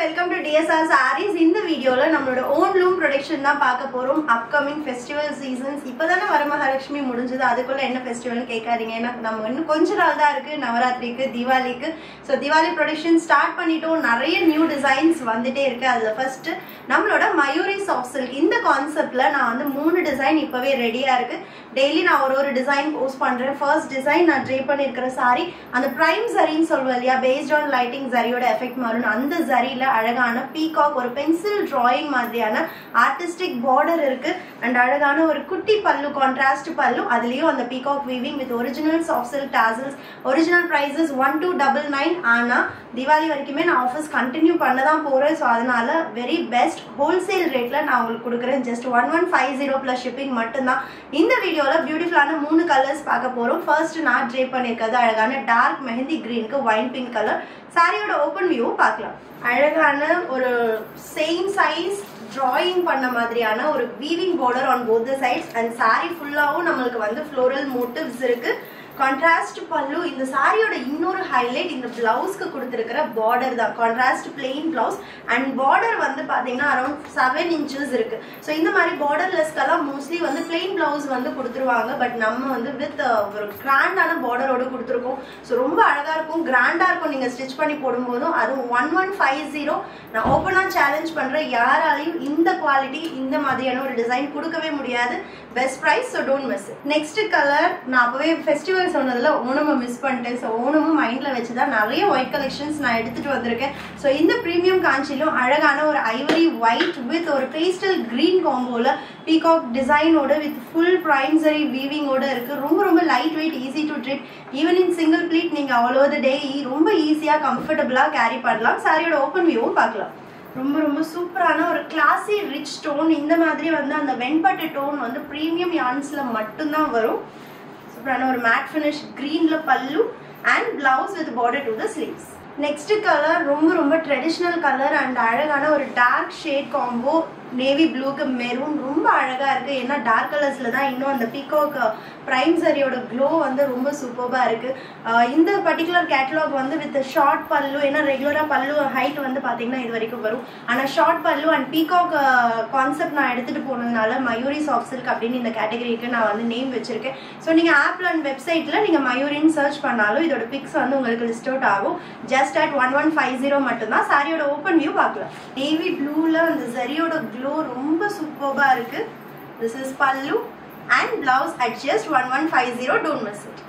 welcome to TSR saris இந்த வீடியோல நம்மளோட ஓன் லூம் ப்ரொடக்ஷன் தான் பார்க்க போறோம் அப்கமிங் ஃபெஸ்டிவல் சீசன்ஸ் இப்போதானே வரமகாலட்சுமி முடிஞ்சது அதுக்குள்ள என்ன ஃபெஸ்டிவல்னு கேட்காதீங்க ஏன்னா நம்ம இன்னும் கொஞ்ச நாள் தான் இருக்கு நவராத்திரிக்கு தீபாவளிக்கு ஸோ தீபாவளி ப்ரொடக்ஷன் ஸ்டார்ட் பண்ணிட்டோம் நிறைய நியூ டிசைன்ஸ் வந்துட்டே இருக்கு அதுல ஃபர்ஸ்ட் நம்மளோட மயூரி சாஃப்ட் சில்க் இந்த கான்செப்ட்ல நான் வந்து மூணு டிசைன் இப்பவே ரெடியா இருக்கு டெய்லி நான் ஒரு ஒரு டிசைன் போஸ்ட் பண்றேன் ஃபர்ஸ்ட் டிசைன் நான் ட்ரே பண்ணிருக்கிற சாரி அந்த பிரைம் சரின்னு சொல்லுவேன் இல்லையா பேஸ்ட் ஆன் லைட்டிங் சரியோட எஃபெக்ட் மாறும் அந்த சரியில அழகான பீகாக் ஒரு பென்சில் டிராயிங் மாதிரியான ஆர்டிஸ்டிக் பார்டர் இருக்கு அண்ட் அழகான ஒரு குட்டி பல்லு கான்ட்ராஸ்ட் பல்லு அதுலயும் அந்த peacock weaving with original soft silk tassels original prices one two double nine ஆனா தீபாவளி வரைக்குமே நான் ஆஃபர்ஸ் கண்டினியூ பண்ண தான் போறேன் ஸோ அதனால வெரி பெஸ்ட் ஹோல்சேல் ரேட்ல நான் உங்களுக்கு கொடுக்குறேன் just one one five zero plus shipping மட்டும்தான் இந்த வீடியோல பியூட்டிஃபுல்லான மூணு கலர்ஸ் பார்க்க போறோம் ஃபர்ஸ்ட் நான் ட்ரே பண்ணியிருக்கிறது அழகான டார்க் மெஹந்தி கிரீனுக்கு ஒயின் பிங்க் கலர் சாரியோட ஓப்பன் வியூ பார்க்கலாம் அழகான ஒரு சேம் சைஸ் டிராயிங் பண்ண மாதிரியான ஒரு weaving border on both sides and sari ஃபுல்லாகவும் நம்மளுக்கு வந்து ஃப்ளோரல் மோட்டிவ்ஸ் இருக்கு கான்ட்ராஸ்ட் பல்லு இந்த சாரியோட இன்னொரு ஹைலைட் இந்த பிளவுஸ்க்கு கொடுத்துருக்கிற பார்டர் தான் contrast plain blouse and border வந்து பாத்தீங்கன்னா அரௌண்ட் செவன் இன்ச்சஸ் இருக்கு ஸோ இந்த மாதிரி பார்டர்லெஸ்க்கெல்லாம் மோஸ்ட்லி வந்து பிளெயின் பிளவுஸ் வந்து கொடுத்துருவாங்க பட் நம்ம வந்து வித் ஒரு கிராண்டான பார்டரோட கொடுத்துருக்கோம் ஸோ ரொம்ப அழகா இருக்கும் கிராண்டா இருக்கும் நீங்க ஸ்டிச் பண்ணி போடும்போதும் அதுவும் ஒன் ஒன் ஃபைவ் ஜீரோ நான் ஓப்பனா சேலஞ்ச் பண்றேன் யாராலையும் இந்த குவாலிட்டி இந்த மாதிரியான ஒரு டிசைன் கொடுக்கவே முடியாது best price so don't miss next colour நான் அப்பவே ஃபெஸ்டிவல் சொன்னதுல ஓணமை மிஸ் பண்ணிட்டேன் ஸோ ஓணமும் மைண்ட்ல வச்சு தான் நிறைய ஒயிட் கலெக்ஷன்ஸ் நான் எடுத்துட்டு வந்திருக்கேன் ஸோ இந்த ப்ரீமியம் காஞ்சிலும் அழகான ஒரு ஐவரி ஒயிட் வித் ஒரு பேஸ்டல் கிரீன் காம்போல பீகாக் டிசைனோட வித் ஃபுல் ப்ரைம்சரி வீவிங்கோட இருக்கு ரொம்ப ரொம்ப light weight easy to drape even in single pleat நீங்க அவ்வளோ டே ரொம்ப ஈஸியா கம்ஃபர்டபுளா கேரி பண்ணலாம் சாரியோட ஓப்பன் வியூவும் பார்க்கலாம் ரொம்ப ரொம்ப சூப்பரான ஒரு கிளாசி ரிச் டோன் இந்த மாதிரி வந்து அந்த வெண்பட்டு டோன் வந்து ப்ரீமியம் யான்ஸ்ல மட்டும்தான் வரும் சூப்பரான ஒரு மேட் ஃபினிஷ் கிரீன்ல pallu and blouse with border to the sleeves next colour ரொம்ப ரொம்ப ட்ரெடிஷ்னல் கலர் அண்ட் அழகான ஒரு டார்க் ஷேட் காம்போ நேவி ப்ளூக்கு மெரூன் ரொம்ப அழகா இருக்கு ஏன்னா டார்க் கலர்ஸ்ல தான் இன்னும் அந்த பீகாக் பிரைம் சரியோட க்ளோ வந்து ரொம்ப சூப்பர்பா இருக்கு இந்த பர்டிகுலர் கேட்டலாக் வந்து வித் ஷார்ட் பல்லு ஏன்னா ரெகுலரா பல்லு ஹைட் வந்து பாத்தீங்கன்னா இது வரைக்கும் வரும் ஆனா ஷார்ட் பல்லு அண்ட் பீகாக் கான்செப்ட் நான் எடுத்துட்டு போனதுனால மயூரி சாஃப்ட் சில்க் அப்படின்னு இந்த கேட்டகரிக்கு நான் வந்து நேம் வச்சிருக்கேன் ஸோ நீங்க ஆப்ல அண்ட் வெப்சைட்ல நீங்க மயூரின்னு சர்ச் பண்ணாலும் இதோட பிக்ஸ் வந்து உங்களுக்கு லிஸ்ட் அவுட் ஆகும் just at one one five zero மட்டும்தான் சாரியோட ஓப்பன் வியூ பார்க்கலாம் நேவி ப்ளூல அந்த சரியோட க்ளோ ரொம்ப சூப்பர்பா இருக்கு this is pallu and blouse at just one one five zero don't miss it